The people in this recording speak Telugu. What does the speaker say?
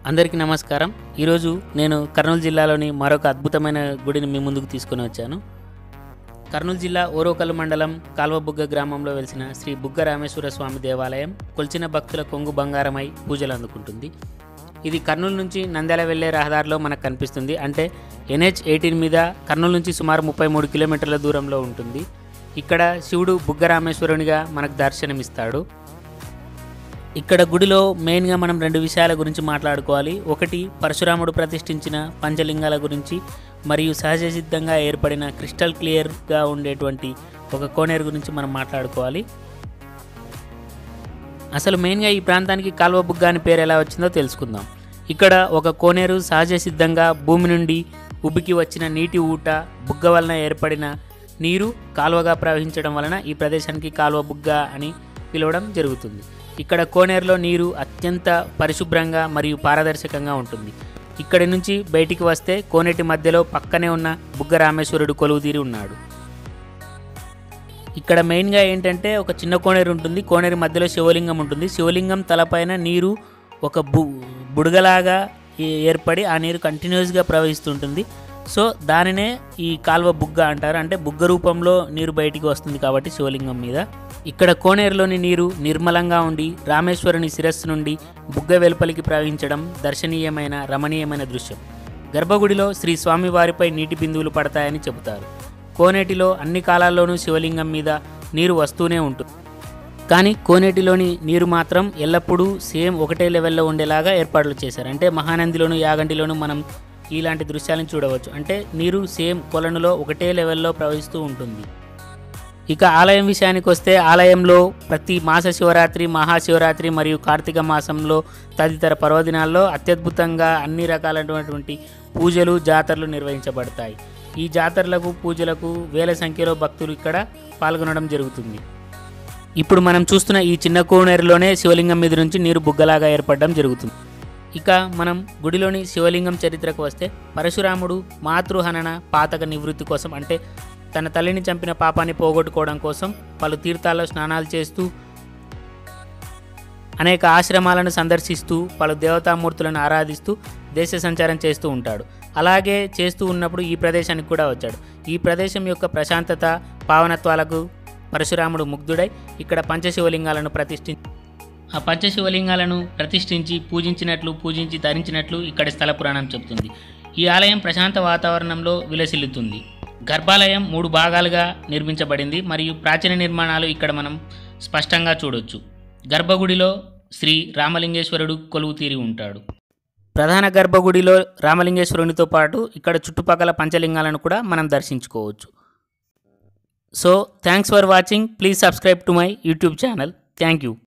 అందరికీ నమస్కారం ఈరోజు నేను కర్నూలు జిల్లాలోని మరొక అద్భుతమైన గుడిని మీ ముందుకు తీసుకొని వచ్చాను కర్నూలు జిల్లా ఓరోకల్ మండలం కాల్వబుగ్గ గ్రామంలో వెలిసిన శ్రీ బుగ్గ రామేశ్వర స్వామి దేవాలయం కొలిచిన భక్తుల కొంగు బంగారమై పూజలు అందుకుంటుంది ఇది కర్నూలు నుంచి నంద్యాల వెళ్లే రహదారిలో మనకు కనిపిస్తుంది అంటే ఎన్హెచ్ ఎయిటీన్ మీద కర్నూలు నుంచి సుమారు ముప్పై మూడు కిలోమీటర్ల దూరంలో ఉంటుంది ఇక్కడ శివుడు బుగ్గ రామేశ్వరునిగా మనకు దర్శనమిస్తాడు ఇక్కడ గుడిలో మెయిన్గా మనం రెండు విషయాల గురించి మాట్లాడుకోవాలి ఒకటి పరశురాముడు ప్రతిష్ఠించిన పంచలింగాల గురించి మరియు సహజ సిద్ధంగా ఏర్పడిన క్రిస్టల్ క్లియర్గా ఉండేటువంటి ఒక కోనేరు గురించి మనం మాట్లాడుకోవాలి అసలు మెయిన్గా ఈ ప్రాంతానికి కాల్వ బుగ్గ అని పేరు ఎలా వచ్చిందో తెలుసుకుందాం ఇక్కడ ఒక కోనేరు సహజ సిద్ధంగా భూమి నుండి ఉబికి వచ్చిన నీటి ఊట బుగ్గ వలన ఏర్పడిన నీరు కాలువగా ప్రవహించడం వలన ఈ ప్రదేశానికి కాలువ బుగ్గ అని పిలవడం జరుగుతుంది ఇక్కడ కోనేరులో నీరు అత్యంత పరిశుభ్రంగా మరియు పారదర్శకంగా ఉంటుంది ఇక్కడి నుంచి బయటికి వస్తే కోనేటి మధ్యలో పక్కనే ఉన్న బుగ్గ రామేశ్వరుడు కొలువుదీరి ఉన్నాడు ఇక్కడ మెయిన్గా ఏంటంటే ఒక చిన్న కోనేరు ఉంటుంది కోనేరు మధ్యలో శివలింగం ఉంటుంది శివలింగం తలపైన నీరు ఒక బు బుడగలాగా ఏ- ఏర్పడి ఆ నీరు కంటిన్యూస్గా ప్రవహిస్తుంటుంది సో దానినే ఈ కాల్వ బుగ్గ అంటారు అంటే బుగ్గ రూపంలో నీరు బయటికి వస్తుంది కాబట్టి శివలింగం మీద ఇక్కడ కోనేరులోని నీరు నిర్మలంగా ఉండి రామేశ్వరుని శిరస్సు నుండి బుగ్గ వెలుపలికి ప్రవహించడం దర్శనీయమైన రమణీయమైన దృశ్యం గర్భగుడిలో శ్రీ స్వామివారిపై నీటి బిందువులు పడతాయని చెబుతారు కోనేటిలో అన్ని కాలాల్లోనూ శివలింగం మీద నీరు వస్తూనే ఉంటుంది కానీ కోనేటిలోని నీరు మాత్రం ఎల్లప్పుడూ సేమ్ ఒకటే లెవెల్లో ఉండేలాగా ఏర్పాట్లు చేశారు అంటే మహానందిలోను యాగంటిలోను మనం ఇలాంటి దృశ్యాలను చూడవచ్చు అంటే నీరు సేమ్ కొలనులో ఒకటే లెవెల్లో ప్రవహిస్తూ ఉంటుంది ఇక ఆలయం విషయానికి వస్తే ఆలయంలో ప్రతి మాస శివరాత్రి మహాశివరాత్రి మరియు కార్తీక మాసంలో తదితర పర్వదినాల్లో అత్యద్భుతంగా అన్ని రకాలైనటువంటి పూజలు జాతరలు నిర్వహించబడతాయి ఈ జాతరలకు పూజలకు వేల సంఖ్యలో భక్తులు ఇక్కడ పాల్గొనడం జరుగుతుంది ఇప్పుడు మనం చూస్తున్న ఈ చిన్న కోనేరులోనే శివలింగం మీద నుంచి నీరు బుగ్గలాగా ఏర్పడడం జరుగుతుంది ఇక మనం గుడిలోని శివలింగం చరిత్రకు వస్తే పరశురాముడు మాతృహనన పాతక నివృత్తి కోసం అంటే తన తల్లిని చంపిన పాపాన్ని పోగొట్టుకోవడం కోసం పలు తీర్థాల్లో స్నానాలు చేస్తూ అనేక ఆశ్రమాలను సందర్శిస్తూ పలు దేవతామూర్తులను ఆరాధిస్తూ దేశ సంచారం చేస్తూ ఉంటాడు అలాగే చేస్తూ ఉన్నప్పుడు ఈ ప్రదేశానికి కూడా వచ్చాడు ఈ ప్రదేశం యొక్క ప్రశాంతత పావనత్వాలకు పరశురాముడు ముగ్ధుడై ఇక్కడ పంచశివలింగాలను ప్రతిష్ఠి ఆ పంచశివలింగాలను ప్రతిష్ఠించి పూజించినట్లు పూజించి ధరించినట్లు ఇక్కడి స్థల పురాణం చెబుతుంది ఈ ఆలయం ప్రశాంత వాతావరణంలో విలసిల్లుతుంది గర్భాలయం మూడు భాగాలుగా నిర్మించబడింది మరియు ప్రాచీన నిర్మాణాలు ఇక్కడ మనం స్పష్టంగా చూడొచ్చు గర్భగుడిలో శ్రీ రామలింగేశ్వరుడు కొలువు తీరి ఉంటాడు ప్రధాన గర్భగుడిలో రామలింగేశ్వరునితో పాటు ఇక్కడ చుట్టుపక్కల పంచలింగాలను కూడా మనం దర్శించుకోవచ్చు so thanks for watching please subscribe to my YouTube channel thank you